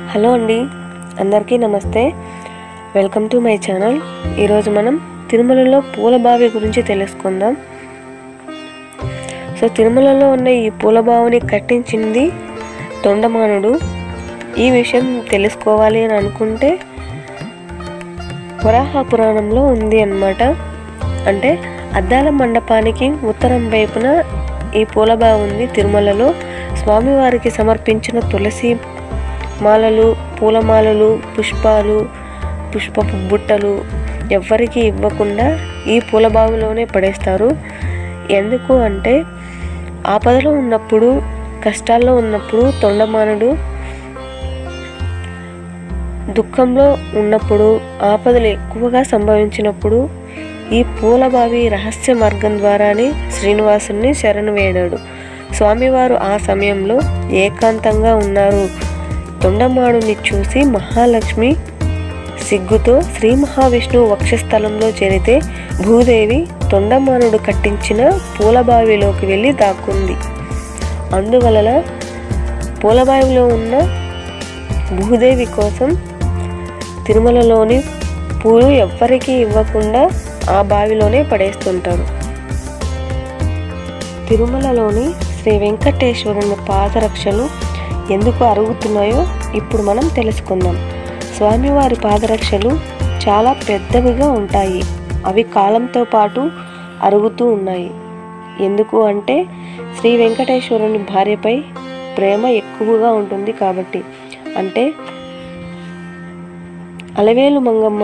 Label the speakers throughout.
Speaker 1: hello అండి అందరికీ నమస్తే వెల్కమ్ టు మై ఛానల్ ఈరోజు మనం తిరుమలలో పూల బావి గురించి తెలుసుకుందాం సో తిరుమలలో ఉన్న ఈ పూల బావిని కట్టించింది తొండమానుడు ఈ విషయం తెలుసుకోవాలి అని అనుకుంటే వరాహ పురాణంలో ఉంది అన్నమాట అంటే అద్దాల మండపానికి ఉత్తరం వైపున ఈ పూలబావి ఉంది తిరుమలలో స్వామివారికి సమర్పించిన తులసి మాలలు పూలమాలలు పుష్పాలు పుష్పపు బుట్టలు ఎవ్వరికి ఇవ్వకుండా ఈ పూలబావిలోనే పడేస్తారు ఎందుకు అంటే ఆపదలో ఉన్నప్పుడు కష్టాల్లో ఉన్నప్పుడు తొండమానుడు దుఃఖంలో ఉన్నప్పుడు ఆపదలు ఎక్కువగా సంభవించినప్పుడు ఈ పూలబావి రహస్య మార్గం ద్వారానే శ్రీనివాసుని శరణు వేడాడు స్వామివారు ఆ సమయంలో ఏకాంతంగా ఉన్నారు తొండమాడుని చూసి మహాలక్ష్మి సిగ్గుతో శ్రీ మహావిష్ణువు వక్షస్థలంలో చేరితే భూదేవి తొండమానుడు కట్టించిన పూలబావిలోకి వెళ్ళి దాక్కుంది అందువలన పూలబావిలో ఉన్న భూదేవి కోసం తిరుమలలోని పూలు ఎవ్వరికీ ఇవ్వకుండా ఆ బావిలోనే పడేస్తుంటారు తిరుమలలోని శ్రీ వెంకటేశ్వరుని పాదరక్షలు ఎందుకు అరుగుతున్నాయో ఇప్పుడు మనం తెలుసుకుందాం స్వామివారి పాదరక్షలు చాలా పెద్దవిగా ఉంటాయి అవి కాలంతో పాటు అరుగుతూ ఉన్నాయి ఎందుకు అంటే శ్రీ వెంకటేశ్వరుని భార్యపై ప్రేమ ఎక్కువగా ఉంటుంది కాబట్టి అంటే అలవేలు మంగమ్మ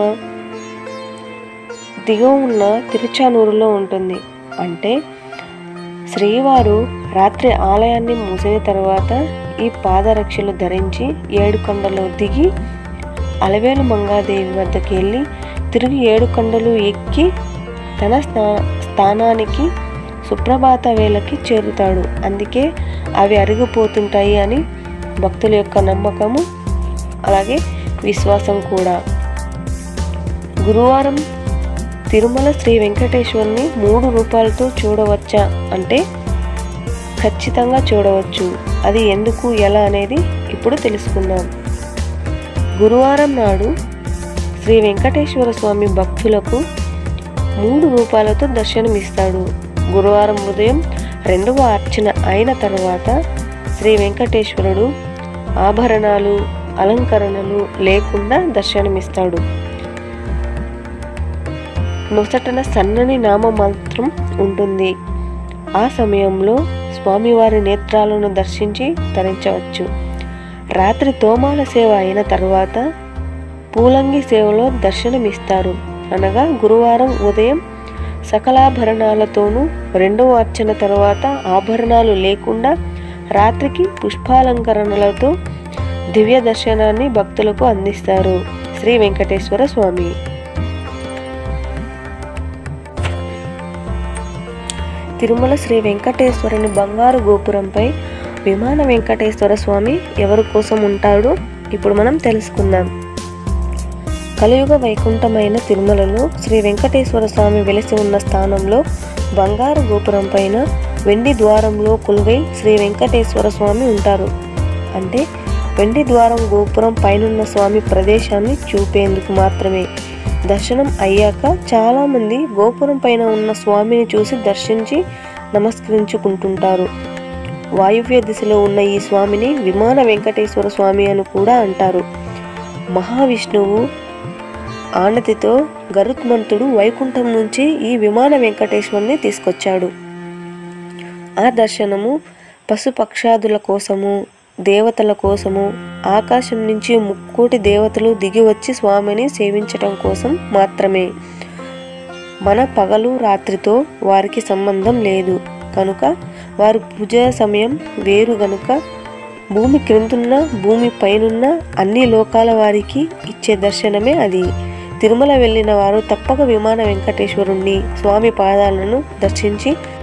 Speaker 1: దిగువ ఉన్న తిరుచానూరులో ఉంటుంది అంటే శ్రీవారు రాత్రి ఆలయాన్ని మూసిన తర్వాత ఈ పాదరక్షలు ధరించి ఏడు కొండలో దిగి అలవేలు మంగాదేవి వద్దకు వెళ్ళి తిరిగి ఏడు కొండలు ఎక్కి తన స్థా స్థానానికి సుప్రభాత వేళకి చేరుతాడు అందుకే అవి అరిగిపోతుంటాయి అని భక్తుల యొక్క నమ్మకము అలాగే విశ్వాసం కూడా గురువారం తిరుమల శ్రీ వెంకటేశ్వరుని మూడు రూపాయలతో చూడవచ్చా అంటే ఖచ్చితంగా చూడవచ్చు అది ఎందుకు ఎలా అనేది ఇప్పుడు తెలుసుకుందాం గురువారం నాడు శ్రీ వెంకటేశ్వర స్వామి భక్తులకు మూడు రూపాయలతో దర్శనమిస్తాడు గురువారం ఉదయం రెండవ అర్చన అయిన తర్వాత శ్రీ వెంకటేశ్వరుడు ఆభరణాలు అలంకరణలు లేకుండా దర్శనమిస్తాడు నొసటన సన్నని నామమాత్రం ఉంటుంది ఆ సమయంలో స్వామివారి నేత్రాలను దర్శించి ధరించవచ్చు రాత్రి తోమాల సేవ అయిన తర్వాత పూలంగి సేవలో దర్శనమిస్తారు అనగా గురువారం ఉదయం సకలాభరణాలతోనూ రెండవ అర్చన తర్వాత ఆభరణాలు లేకుండా రాత్రికి పుష్పాలంకరణలతో దివ్య దర్శనాన్ని భక్తులకు అందిస్తారు శ్రీ వెంకటేశ్వర స్వామి తిరుమల శ్రీ వెంకటేశ్వరుని బంగారు గోపురంపై విమాన వెంకటేశ్వర స్వామి ఎవరి కోసం ఉంటాడో ఇప్పుడు మనం తెలుసుకుందాం కలియుగ వైకుంఠమైన తిరుమలలో శ్రీ వెంకటేశ్వర స్వామి వెలిసి ఉన్న స్థానంలో బంగారు గోపురం పైన వెండి ద్వారంలో కొలువై శ్రీ వెంకటేశ్వర స్వామి ఉంటారు అంటే వెండి ద్వారం గోపురం పైనున్న స్వామి ప్రదేశాన్ని చూపేందుకు మాత్రమే దర్శనం అయ్యాక చాలామంది గోపురం పైన ఉన్న స్వామిని చూసి దర్శించి నమస్కరించుకుంటుంటారు వాయువ్య దిశలో ఉన్న ఈ స్వామిని విమాన వెంకటేశ్వర స్వామి అని కూడా అంటారు మహావిష్ణువు ఆనతితో గరుత్మంతుడు వైకుంఠం నుంచి ఈ విమాన వెంకటేశ్వరుని తీసుకొచ్చాడు ఆ దర్శనము పశుపక్షాదుల కోసము దేవతల కోసము ఆకాశం నుంచి ముక్కోటి దేవతలు దిగి వచ్చి స్వామిని సేవించటం కోసం మాత్రమే మన పగలు రాత్రితో వారికి సంబంధం లేదు కనుక వారు పూజ సమయం వేరు గనుక భూమి క్రిందున్న భూమి పైనున్న అన్ని లోకాల వారికి ఇచ్చే దర్శనమే అది తిరుమల వెళ్ళిన వారు తప్పక విమాన వెంకటేశ్వరుణ్ణి స్వామి పాదాలను దర్శించి